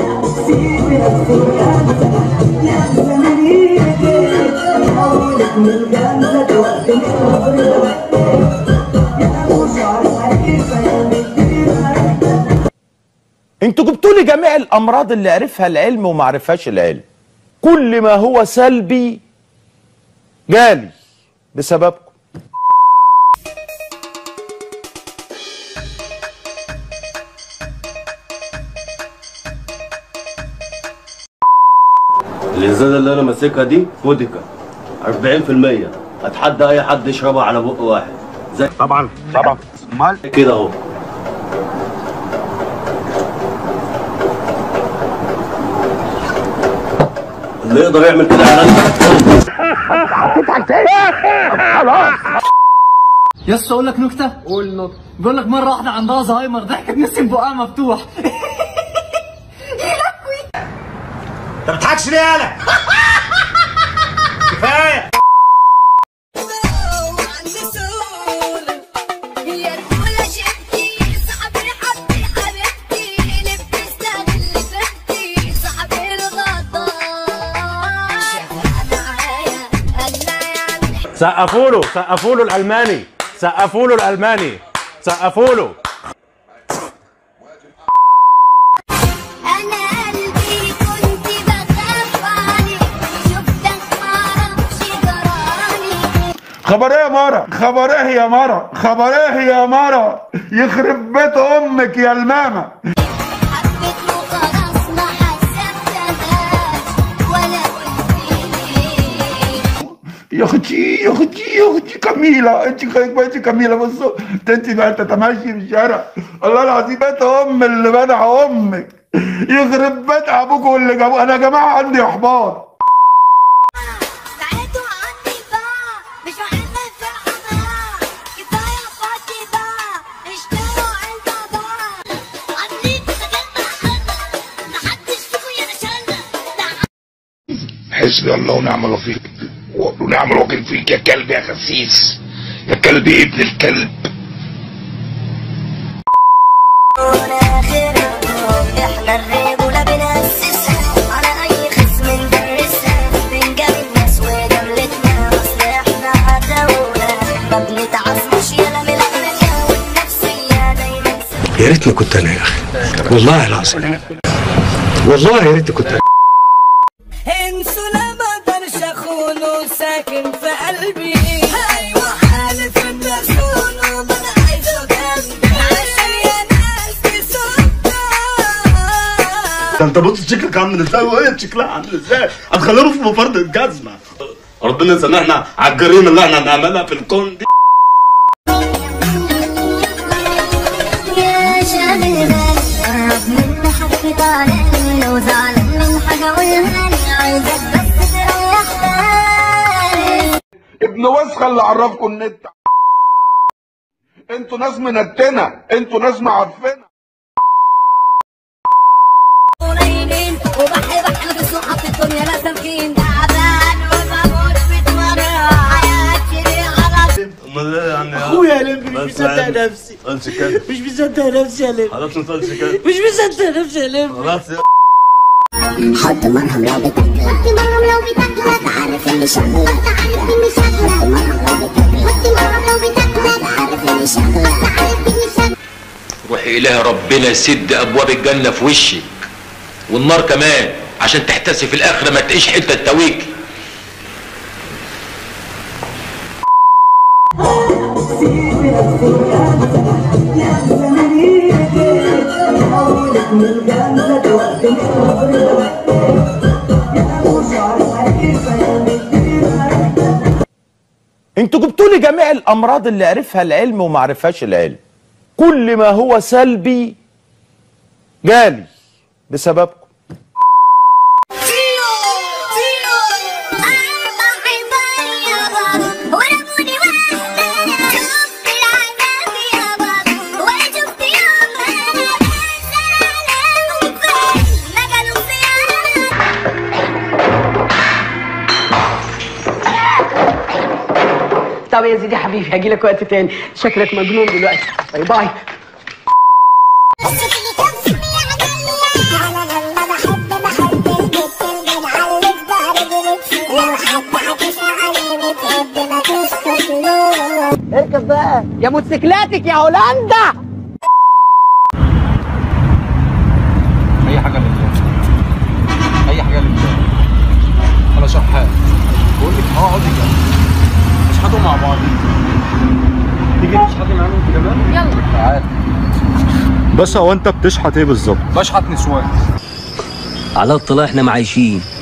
انتوا جبتوا لي جميع الامراض اللي عرفها العلم وما عرفهاش العلم كل ما هو سلبي جالي بسببكم الازازه اللي انا ماسكها دي فودكا 40% اتحدى اي حد يشربها على بق واحد زي طبعا طبعا امال كده اهو اللي يقدر يعمل كده على يا اسطى اقول لك نكته قول نكته بيقول لك مره واحده عندها زهايمر ضحكت نسم بقها مفتوح انت ما بتضحكش ليه يالا كفايه سقفوا له سقفوا له الالماني سقفوا له الالماني سقفوا له انا قلبي كنت بخاف عليك شفتك معرفش جرالي خبر ايه يا مرة خبر ايه يا مرة خبر ايه يا مرة يخرب بيت امك يا الماما حبيت وخلاص ما حسبتهاش ولا قلت ليه يا اختي يا اختي يا اختي كميلة انت خايف بقيتي كميلة بص ده انت بقى تتمشي في الشارع الله العظيم بيت ام اللي منع امك يخرب بيت ابوك واللي جابوه انا يا جماعة عندي احباط بعدوا عني بقى مش بحبك في الحضارة كفاية فاضي بقى اشتروا علبة بقى عاملين سجل محلة محدش فيكم ينشلنا حسبي الله ونعم الوكيل ونعم الوكيل فيك يا كلب يا خسيس يا كلب يا ابن الكلب احنا الرجولة بنأسسها على أي خصم ندرسها بنجاب الناس وجملتنا أصل احنا عداولة ما بنتعصبش يلا من الأغنية والنفسية دايما يا ريتني كنت انا يا اخي والله العظيم والله يا ريتني كنت انا انسوا لا ما اقدرش اخونه ساكن في قلبي ايوه حالف ان اخونه ما انا عايزه جنبي عشان يا ناس دي ده انت بص شكلك عامل ازاي وهي شكلها عامل ازاي هتخليهم في مفرد الجزمه ربنا يسامحنا على الجريمه اللي احنا بنعملها في الكون دي يا شاغل قرب مني حبيبي عليك لو زعلان من حاجة قولها لي عايزك بس تريح بالي ابن وسخة اللي عرفكم النت انتوا ناس منتنة انتوا ناس معفنة قليلين وبحب احلى بصحة في الدنيا لا سالكين تعبان وبموت بتمرة حياتي على امال ايه يعني اخويا يا لمبي مش بس يعني. مصدق نفسي قلش كده مش مصدق نفسي يا لمبي خلاص ما تقولش كده مش مصدق نفسي يا لمبي خلاص يا حط مرهم لو بتاكل حط مرهم لو بتاكل عارف اني شغلة عارف اني شغلة حط مرهم لو بتاكل حط مرهم لو بتاكل عارف اني شغلة عارف اني شغلة روحي إله ربنا سد أبواب الجنة في وشك والنار كمان عشان تحتسي في الآخرة ما تقيش حتة تاويك انتوا جبتوا لي جميع الامراض اللي عرفها العلم وما عرفهاش العلم كل ما هو سلبي جالي بسببكم طب يا سيدي حبيبي هجي لك وقت تاني شكلك مجنون دلوقتي باي باي موقف بقى يا موتوسيكلاتك يا هولندا اي حاجه لله اي حاجه لله انا شحات بقول لك اه اقعدي جنبي اشحتوا مع بعض تيجي تشحتي معانا انت كمان يلا تعالى باشا هو انت بتشحت ايه بالظبط بشحت نسوان على الطلاق احنا معايشين